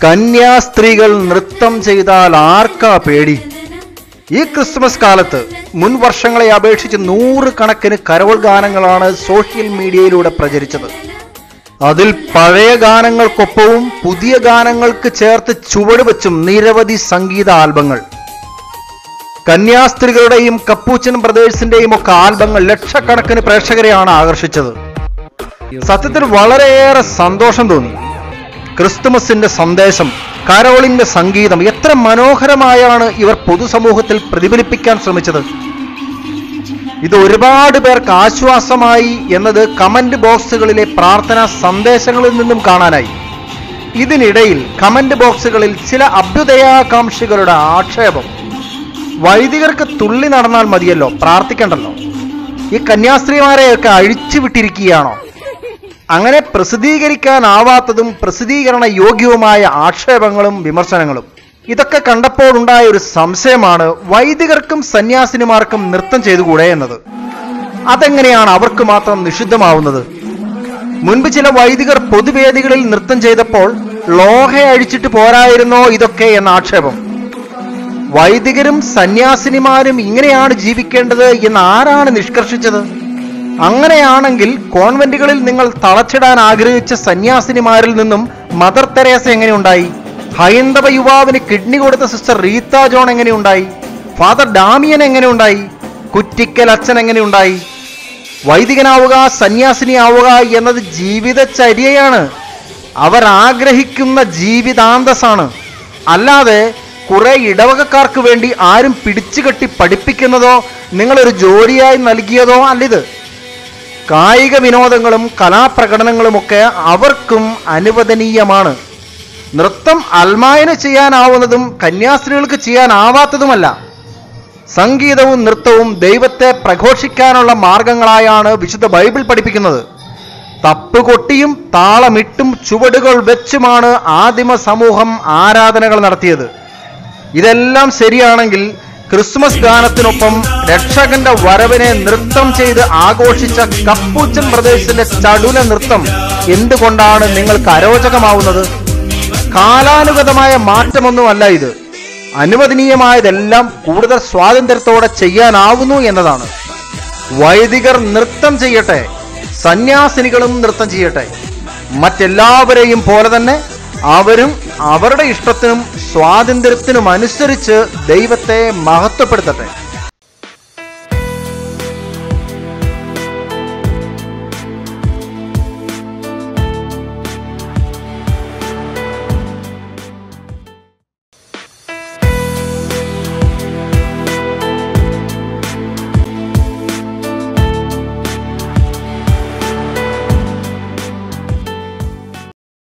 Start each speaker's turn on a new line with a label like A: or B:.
A: കന്യാസ്ത്രീകൾ നൃത്തം ചെയ്താൽ ആർക്കാ പേടി ഈ ക്രിസ്മസ് കാലത്ത് മുൻ വർഷങ്ങളെ അപേക്ഷിച്ച് നൂറുകണക്കിന് കരോൾ ഗാനങ്ങളാണ് സോഷ്യൽ മീഡിയയിലൂടെ പ്രചരിച്ചത് അതിൽ പഴയ ഗാനങ്ങൾക്കൊപ്പവും പുതിയ ഗാനങ്ങൾക്ക് ചേർത്ത് ചുവട് വെച്ചും നിരവധി സംഗീത ആൽബങ്ങൾ കന്യാസ്ത്രീകളുടെയും കപ്പൂച്ചൻ ബ്രദേഴ്സിന്റെയും ഒക്കെ ആൽബങ്ങൾ ലക്ഷക്കണക്കിന് പ്രേക്ഷകരെയാണ് ആകർഷിച്ചത് സത്യത്തിൽ വളരെയേറെ സന്തോഷം തോന്നി ക്രിസ്തുമസിന്റെ സന്ദേശം കരോളിന്റെ സംഗീതം എത്ര മനോഹരമായാണ് ഇവർ പൊതുസമൂഹത്തിൽ പ്രതിഫലിപ്പിക്കാൻ ശ്രമിച്ചത് ഇത് ഒരുപാട് പേർക്ക് ആശ്വാസമായി എന്നത് കമന്റ് ബോക്സുകളിലെ പ്രാർത്ഥനാ സന്ദേശങ്ങളിൽ നിന്നും കാണാനായി ഇതിനിടയിൽ കമന്റ് ബോക്സുകളിൽ ചില അഭ്യുദയാകാംക്ഷികളുടെ ആക്ഷേപം വൈദികർക്ക് തുള്ളി നടന്നാൽ മതിയല്ലോ പ്രാർത്ഥിക്കണ്ടല്ലോ ഈ കന്യാസ്ത്രീമാരെയൊക്കെ അഴിച്ചു വിട്ടിരിക്കുകയാണോ അങ്ങനെ പ്രസിദ്ധീകരിക്കാനാവാത്തതും പ്രസിദ്ധീകരണ യോഗ്യവുമായ ആക്ഷേപങ്ങളും വിമർശനങ്ങളും ഇതൊക്കെ കണ്ടപ്പോഴുണ്ടായ ഒരു സംശയമാണ് വൈദികർക്കും സന്യാസിനിമാർക്കും നൃത്തം ചെയ്തുകൂടെ എന്നത് അതെങ്ങനെയാണ് അവർക്ക് മാത്രം നിഷിദ്ധമാവുന്നത് മുൻപ് ചില വൈദികർ പൊതുവേദികളിൽ നൃത്തം ചെയ്തപ്പോൾ ലോഹ അഴിച്ചിട്ട് പോരായിരുന്നോ ഇതൊക്കെ എന്ന ആക്ഷേപം വൈദികരും സന്യാസിനിമാരും ഇങ്ങനെയാണ് ജീവിക്കേണ്ടത് എന്ന് ആരാണ് നിഷ്കർഷിച്ചത് അങ്ങനെയാണെങ്കിൽ കോൺവെന്റുകളിൽ നിങ്ങൾ തളച്ചിടാൻ ആഗ്രഹിച്ച സന്യാസിനിമാരിൽ നിന്നും മദർ തെരേസ എങ്ങനെയുണ്ടായി ഹൈന്ദവ യുവാവിന് കിഡ്നി കൊടുത്ത സിസ്റ്റർ റീത്ത ജോൺ എങ്ങനെയുണ്ടായി ഫാദർ ഡാമിയൻ എങ്ങനെയുണ്ടായി കുറ്റിക്കൽ അച്ഛൻ എങ്ങനെയുണ്ടായി വൈദികനാവുക സന്യാസിനിയാവുക എന്നത് ജീവിതചര്യയാണ് അവർ ആഗ്രഹിക്കുന്ന ജീവിതാന്തസ്സാണ് അല്ലാതെ കുറെ ഇടവകക്കാർക്ക് വേണ്ടി ആരും പിടിച്ചുകെട്ടി പഠിപ്പിക്കുന്നതോ നിങ്ങളൊരു ജോലിയായി നൽകിയതോ അല്ലിത് കായിക വിനോദങ്ങളും കലാപ്രകടനങ്ങളുമൊക്കെ അവർക്കും അനുവദനീയമാണ് നൃത്തം അൽമായന ചെയ്യാനാവുന്നതും കന്യാസ്ത്രീകൾക്ക് ചെയ്യാനാവാത്തതുമല്ല സംഗീതവും നൃത്തവും ദൈവത്തെ പ്രഘോഷിക്കാനുള്ള മാർഗങ്ങളായാണ് വിശുദ്ധ ബൈബിൾ പഠിപ്പിക്കുന്നത് തപ്പുകൊട്ടിയും താളമിട്ടും ചുവടുകൾ വെച്ചുമാണ് ആദിമ സമൂഹം ആരാധനകൾ നടത്തിയത് ഇതെല്ലാം ശരിയാണെങ്കിൽ ക്രിസ്മസ് ഗാനത്തിനൊപ്പം രക്ഷകന്റെ വരവിനെ നൃത്തം ചെയ്ത് ആഘോഷിച്ച കപ്പൂച്ചൻ പ്രദേശത്തിന്റെ ചടുല നൃത്തം എന്തുകൊണ്ടാണ് നിങ്ങൾക്ക് അരോചകമാവുന്നത് കാലാനുഗതമായ മാറ്റമൊന്നുമല്ല ഇത് അനുവദനീയമായതെല്ലാം കൂടുതൽ സ്വാതന്ത്ര്യത്തോടെ ചെയ്യാനാവുന്നു എന്നതാണ് വൈദികർ നൃത്തം ചെയ്യട്ടെ സന്യാസിനികളും നൃത്തം ചെയ്യട്ടെ മറ്റെല്ലാവരെയും പോലെ തന്നെ അവരും അവരുടെ ഇഷ്ടത്തിനും സ്വാതന്ത്ര്യത്തിനും അനുസരിച്ച് ദൈവത്തെ മഹത്വപ്പെടുത്തട്ടെ